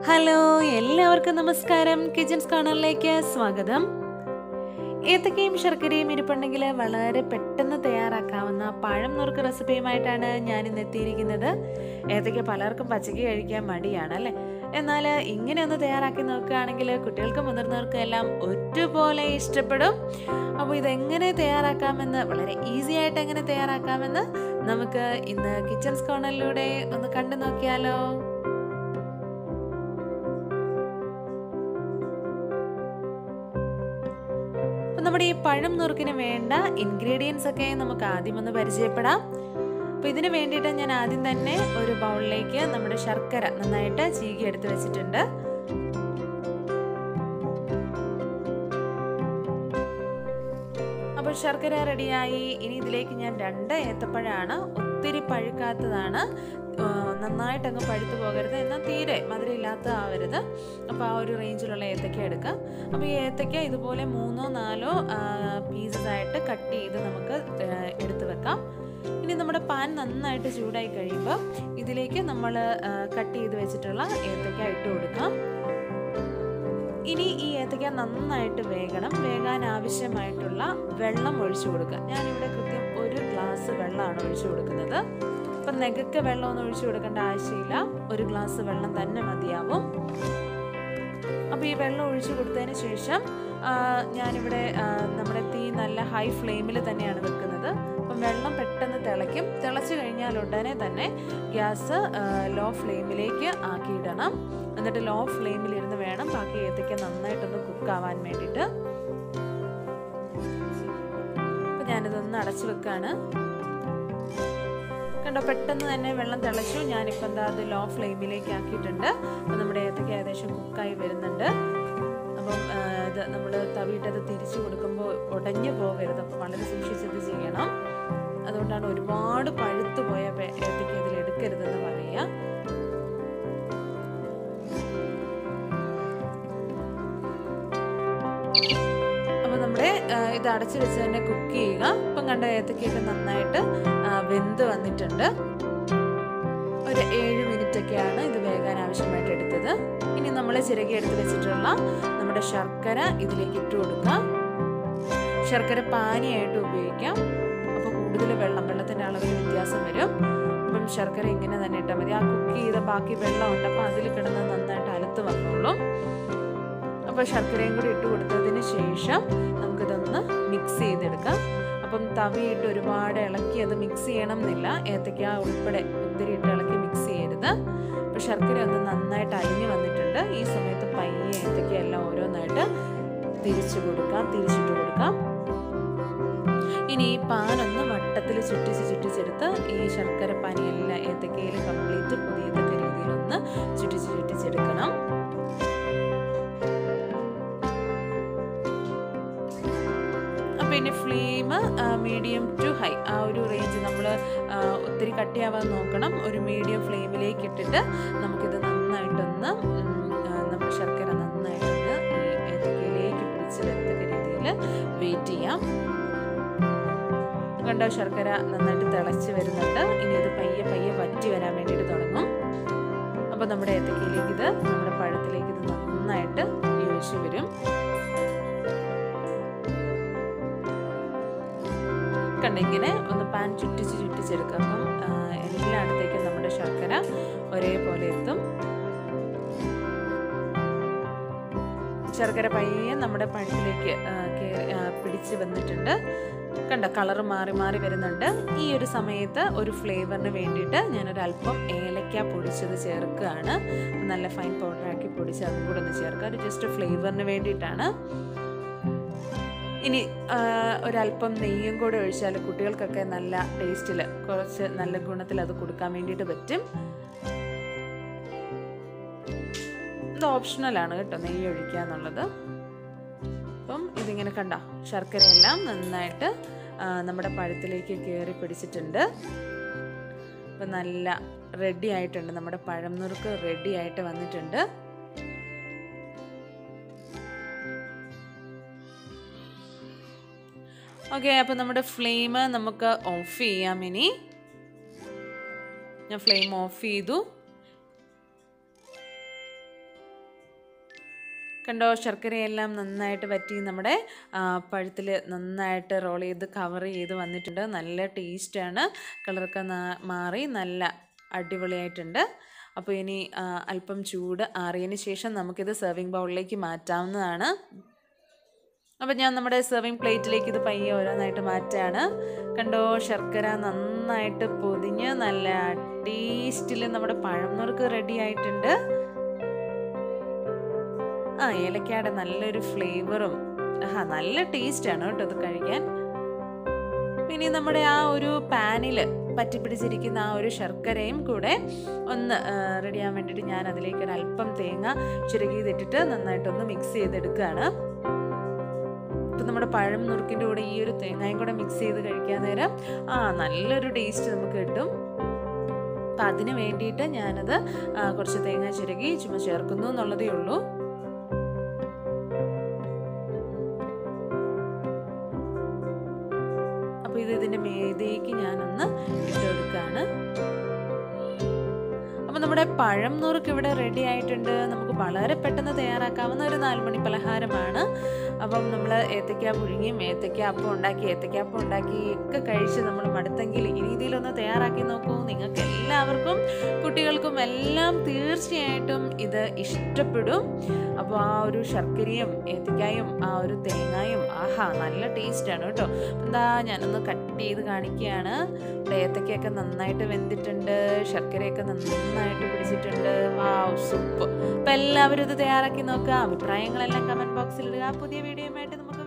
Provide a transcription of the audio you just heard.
hello എല്ലാവർക്കും നമസ്കാരം kitchens കോർണറിലേക്ക് സ്വാഗതം ഏത്തക്കയും ശർക്കരയും ഇരിപ്പുണ്ടെങ്കിൽ വളരെ പെട്ടെന്ന് തയ്യാറാക്കാവുന്ന പഴം നുറുക്ക് റെസിപ്പിയുമായിട്ടാണ് ഞാൻ ഇന്ന് എത്തിയിരിക്കുന്നത് ഏത്തക്ക പലർക്കും പച്ചയ്ക്ക് കഴിക്കാൻ മടിയാണ് അല്ലേ എന്നാൽ ഇങ്ങനെ ഒന്ന് തയ്യാറാക്കി നോക്കുകയാണെങ്കിൽ കുട്ടികൾക്കും മുതിർന്നവർക്കും എല്ലാം ഒരുപോലെ ഇഷ്ടപ്പെടും അപ്പോൾ ഇതെങ്ങനെ തയ്യാറാക്കാമെന്ന് വളരെ ഈസി ആയിട്ട് എങ്ങനെ തയ്യാറാക്കാമെന്ന് നമുക്ക് ഇന്ന് കിച്ചൻസ് കോർണറിലൂടെ ഒന്ന് കണ്ടു നോക്കിയാലോ അപ്പം നമ്മുടെ ഈ പഴം നുറുക്കിന് വേണ്ട ഇൻഗ്രീഡിയൻസ് ഒക്കെ നമുക്ക് ആദ്യം ഒന്ന് പരിചയപ്പെടാം അപ്പോൾ ഇതിന് വേണ്ടിയിട്ട് ഞാൻ ആദ്യം തന്നെ ഒരു ബൗളിലേക്ക് നമ്മുടെ ശർക്കര നന്നായിട്ട് ചീകി എടുത്ത് വെച്ചിട്ടുണ്ട് അപ്പോൾ ശർക്കര റെഡിയായി ഇനി ഇതിലേക്ക് ഞാൻ രണ്ട് ഏത്തപ്പഴമാണ് ഒത്തിരി പഴുക്കാത്തതാണ് നന്നായിട്ട് അങ്ങ് പഴുത്തു പോകരുത് എന്നാൽ തീരെ മധുരമില്ലാത്ത ആവരുത് അപ്പോൾ ആ ഒരു റേഞ്ചിലുള്ള ഏത്തക്ക എടുക്കാം അപ്പോൾ ഈ ഏത്തക്ക ഇതുപോലെ മൂന്നോ നാലോ പീസസ് ആയിട്ട് കട്ട് ചെയ്ത് നമുക്ക് എടുത്തു വെക്കാം ഇനി നമ്മുടെ പാൻ നന്നായിട്ട് ചൂടായി കഴിയുമ്പോൾ ഇതിലേക്ക് നമ്മൾ കട്ട് ചെയ്ത് വെച്ചിട്ടുള്ള ഏത്തക്ക ഇട്ട് കൊടുക്കാം ഇനി ഈ ഏത്തക്ക നന്നായിട്ട് വേകണം വേകാൻ ആവശ്യമായിട്ടുള്ള വെള്ളം ഒഴിച്ചു കൊടുക്കുക ഞാനിവിടെ കൃത്യം ഒരു ഗ്ലാസ് വെള്ളമാണ് ഒഴിച്ചു കൊടുക്കുന്നത് അപ്പം നെകക്ക് വെള്ളമൊന്നും ഒഴിച്ചു കൊടുക്കേണ്ട ആവശ്യമില്ല ഒരു ഗ്ലാസ് വെള്ളം തന്നെ മതിയാവും അപ്പോൾ ഈ വെള്ളം ഒഴിച്ചു കൊടുത്തതിന് ശേഷം ഞാനിവിടെ നമ്മുടെ തീ നല്ല ഹൈ ഫ്ലെയിമിൽ തന്നെയാണ് വെക്കുന്നത് അപ്പം വെള്ളം പെട്ടെന്ന് തിളയ്ക്കും തിളച്ച് കഴിഞ്ഞാൽ ഉടനെ തന്നെ ഗ്യാസ് ലോ ഫ്ലെയിമിലേക്ക് ആക്കിയിടണം എന്നിട്ട് ലോ ഫ്ലെയിമിൽ ഇരുന്ന് വേണം ബാക്കി ഏത്തയ്ക്ക നന്നായിട്ടൊന്ന് കുക്കാവാൻ വേണ്ടിയിട്ട് അപ്പം ഞാനിതൊന്ന് അടച്ചു വെക്കാണ് കണ്ടോ പെട്ടെന്ന് തന്നെ വെള്ളം തിളച്ചു ഞാനിപ്പോൾ എന്താ അത് ലോ ഫ്ലെയിമിലേക്ക് ആക്കിയിട്ടുണ്ട് അപ്പം നമ്മുടെ ഏത്തക്ക ഏകദേശം കുക്കായി വരുന്നുണ്ട് അപ്പം ഇത് നമ്മൾ തവിയിട്ടത് തിരിച്ചു കൊടുക്കുമ്പോൾ ഉടഞ്ഞു പോകരുത് അപ്പം വളരെ സൂക്ഷിച്ചത് ചെയ്യണം അതുകൊണ്ടാണ് ഒരുപാട് പഴുത്തു പോയ ഏത്തക്ക ഇതിൽ എടുക്കരുതെന്ന് പറയുക അപ്പോൾ നമ്മുടെ ഇത് അടച്ചു വെച്ച് തന്നെ കുക്ക് ചെയ്യുക ഇപ്പം കണ്ട ഏത്തക്കയൊക്കെ നന്നായിട്ട് വെന്ത് വന്നിട്ടുണ്ട് ഒരു ഏഴ് മിനിറ്റ് ഒക്കെയാണ് ഇത് വേകാൻ ആവശ്യമായിട്ട് എടുത്തത് ഇനി നമ്മൾ ചിരകി എടുത്ത് വെച്ചിട്ടുള്ള നമ്മുടെ ശർക്കര ഇതിലേക്ക് ഇട്ട് കൊടുക്കാം ശർക്കര പാനിയായിട്ട് ഉപയോഗിക്കാം അപ്പോൾ കൂടുതൽ വെള്ളം വെള്ളത്തിൻ്റെ അളവിൽ വ്യത്യാസം വരും അപ്പം ശർക്കര ഇങ്ങനെ തന്നെ ഇട്ടാൽ മതി ആ കുക്ക് ചെയ്ത ബാക്കി വെള്ളം ഉണ്ട് അപ്പോൾ അതിൽ കിടന്ന് നന്നായിട്ട് അലുത്ത് വന്നോളും അപ്പോൾ ശർക്കരയും കൂടി ഇട്ട് കൊടുത്തതിന് ശേഷം നമുക്കിതൊന്ന് മിക്സ് ചെയ്തെടുക്കാം അപ്പം തവിയിട്ട് ഒരുപാട് ഇളക്കി അത് മിക്സ് ചെയ്യണം എന്നില്ല ഏത്തയ്ക്ക ഉൾപ്പെടെ ഒത്തിരി ഇട്ട് ഇളക്കി മിക്സ് ചെയ്യരുത് അപ്പോൾ ശർക്കര ഒന്ന് നന്നായിട്ട് അരിഞ്ഞു വന്നിട്ടുണ്ട് ഈ സമയത്ത് പയ്യെ ഏത്തയ്ക്ക എല്ലാം ഓരോന്നായിട്ട് തിരിച്ചു കൊടുക്കാം തിരിച്ചിട്ട് കൊടുക്കാം ഇനി ഈ പാനൊന്ന് വട്ടത്തിൽ ചുറ്റിച്ച് ചുറ്റിച്ചെടുത്ത് ഈ ശർക്കര പാനിയെല്ലാം ഏത്തക്കയിൽ കംപ്ലീറ്റ് പുതിയത്തക്ക രീതിയിലൊന്ന് ചുറ്റിച്ച് ചുറ്റിച്ചെടുക്കണം അപ്പോൾ ഇനി ഫ്ലെയിം മീഡിയം ടു ഹൈ ആ ഒരു റേഞ്ച് നമ്മൾ ഒത്തിരി കട്ടിയാവാൻ നോക്കണം ഒരു മീഡിയം ഫ്ലെയിമിലേക്ക് ഇട്ടിട്ട് നമുക്കിത് നന്നായിട്ടൊന്ന് നമ്മുടെ ശർക്കര നന്നായിട്ടൊന്ന് ഈ ഏത്തക്കയിലേക്ക് പിടിച്ച് വരത്തക്ക രീതിയിൽ വെയിറ്റ് ചെയ്യാം കണ്ടോ ശർക്കര നന്നായിട്ട് തിളച്ച് വരുന്നുണ്ട് ഇനി ഇത് പയ്യെ പയ്യെ വറ്റി വരാൻ വേണ്ടിയിട്ട് തുടങ്ങും അപ്പോൾ നമ്മുടെ ഏത്തക്കയിലേക്ക് ഇത് നമ്മുടെ പഴത്തിലേക്ക് ഇത് നന്നായിട്ട് യോജിച്ച് വരും കണ്ടിങ്ങനെ ഒന്ന് പാൻ ചുറ്റിച്ച് ചുറ്റിച്ചെടുക്കുക അപ്പം എല്ലായിടത്തേക്കും നമ്മുടെ ശർക്കര ഒരേപോലെ എത്തും ശർക്കര പയ്യെ നമ്മുടെ പഴത്തിലേക്ക് പിടിച്ച് വന്നിട്ടുണ്ട് കണ്ട കളർ മാറി മാറി വരുന്നുണ്ട് ഈ ഒരു സമയത്ത് ഒരു ഫ്ലേവറിന് വേണ്ടിയിട്ട് ഞാനൊരു അല്പം ഏലക്ക പൊടിച്ചത് ചേർക്കുകയാണ് നല്ല ഫൈൻ പൗഡറാക്കി പൊടിച്ച് അതും കൂടെ ഒന്ന് ചേർക്കുക ഒരു ജസ്റ്റ് ഫ്ലേവറിന് വേണ്ടിയിട്ടാണ് ഇനി ഒരല്പം നെയ്യും കൂടെ ഒഴിച്ചാൽ കുട്ടികൾക്കൊക്കെ നല്ല ടേസ്റ്റിൽ കുറച്ച് നല്ല ഗുണത്തിൽ അത് കൊടുക്കാൻ വേണ്ടിയിട്ട് പറ്റും ഇത് ഓപ്ഷണലാണ് കേട്ടോ നെയ്യ് ഒഴിക്കുക എന്നുള്ളത് അപ്പം ഇതിങ്ങനെ കണ്ട ശർക്കരയെല്ലാം നന്നായിട്ട് നമ്മുടെ പഴത്തിലേക്ക് കയറി പിടിച്ചിട്ടുണ്ട് അപ്പം നല്ല റെഡി ആയിട്ടുണ്ട് നമ്മുടെ പഴം നുറുക്ക് റെഡി ആയിട്ട് വന്നിട്ടുണ്ട് ഓക്കെ അപ്പോൾ നമ്മുടെ ഫ്ലെയിം നമുക്ക് ഓഫ് ചെയ്യാം ഇനി ഞാൻ ഫ്ലെയിം ഓഫ് ചെയ്തു കണ്ടോ ശർക്കരയെല്ലാം നന്നായിട്ട് വറ്റി നമ്മുടെ പഴുത്തിൽ നന്നായിട്ട് റോൾ ചെയ്ത് കവർ ചെയ്ത് വന്നിട്ടുണ്ട് നല്ല ടേസ്റ്റാണ് കളറൊക്കെ നാ- മാറി നല്ല അടിപൊളിയായിട്ടുണ്ട് അപ്പോൾ ഇനി ആ, അല്പം ചൂട് ആറിയതിന് ശേഷം നമുക്കിത് സെർവിങ് ബൗളിലേക്ക് മാറ്റാവുന്നതാണ് അപ്പം ഞാൻ നമ്മുടെ സെർവിങ് പ്ലേറ്റിലേക്ക് ഇത് പയ്യെ ഓരോന്നായിട്ട് മാറ്റാണ് കണ്ടോ ശർക്കര നന്നായിട്ട് പൊതിഞ്ഞ് നല്ല ടേസ്റ്റിൽ നമ്മുടെ പഴം നുറുക്ക് റെഡി ആയിട്ടുണ്ട് ആ ഏലക്കയുടെ നല്ലൊരു ഫ്ലേവറും ആ നല്ല ടേസ്റ്റാണ് കേട്ടോ ഇത് കഴിക്കാൻ ഇനി നമ്മുടെ ആ ഒരു പാനിൽ പറ്റിപ്പിടിച്ചിരിക്കുന്ന ആ ഒരു ശർക്കരയും കൂടെ ഒന്ന് റെഡിയാൻ വേണ്ടിയിട്ട് ഞാൻ അതിലേക്ക് ഒരു അല്പം തേങ്ങ ചുരുകിയതിട്ടിട്ട് നന്നായിട്ടൊന്ന് മിക്സ് ചെയ്തെടുക്കുകയാണ് ഇപ്പം നമ്മുടെ പഴം നുറുക്കിൻ്റെ കൂടെ ഈ ഒരു തേങ്ങയും കൂടെ മിക്സ് ചെയ്ത് കഴിക്കാൻ നേരം ആ നല്ലൊരു ടേസ്റ്റ് നമുക്ക് കിട്ടും അപ്പം അതിന് വേണ്ടിയിട്ട് ഞാനത് ആ, കുറച്ച് തേങ്ങ ചിരകി ചുമ്മാ ചേർക്കുന്നു എന്നുള്ളതേ ഉള്ളൂ അപ്പോൾ ഇത് ഇതിൻ്റെ മേതേക്ക് ഞാനൊന്ന് ഇട്ടെടുക്കുകയാണ് അപ്പോൾ നമ്മുടെ പഴം നുറുക്ക് ഇവിടെ റെഡി ആയിട്ടുണ്ട് നമുക്ക് വളരെ പെട്ടെന്ന് തയ്യാറാക്കാവുന്ന ഒരു നാലുമണി പലഹാരമാണ് അപ്പം നമ്മൾ ഏത്തയ്ക്ക പുഴുങ്ങിയും ഏത്തയ്ക്ക അപ്പം ഉണ്ടാക്കി ഏത്തയ്ക്ക അപ്പം ഉണ്ടാക്കി ഒക്കെ കഴിച്ച് നമ്മൾ മടുത്തെങ്കിൽ ഈ രീതിയിലൊന്ന് തയ്യാറാക്കി നോക്കൂ നിങ്ങൾക്ക് എല്ലാവർക്കും കുട്ടികൾക്കും എല്ലാം തീർച്ചയായിട്ടും ഇത് ഇഷ്ടപ്പെടും അപ്പോൾ ആ ഒരു ശർക്കരയും ഏത്തയ്ക്കായും ആ ഒരു തേങ്ങായും ആഹാ നല്ല ടേസ്റ്റാണ് കേട്ടോ എന്താ ഞാനൊന്ന് കട്ട് ചെയ്ത് കാണിക്കുകയാണ് ഇവിടെ ഏത്തയ്ക്കൊക്കെ നന്നായിട്ട് വെന്തിട്ടുണ്ട് ശർക്കരയൊക്കെ നന്നായിട്ട് പിടിച്ചിട്ടുണ്ട് വാവ് സൂപ്പ് അപ്പം എല്ലാവരും ഇത് തയ്യാറാക്കി നോക്കുക അഭിപ്രായങ്ങളെല്ലാം കമൻറ്റ് ബോക്സിൽ ഇടുക പുതിയ വീഡിയോയുമായിട്ട് നമുക്ക്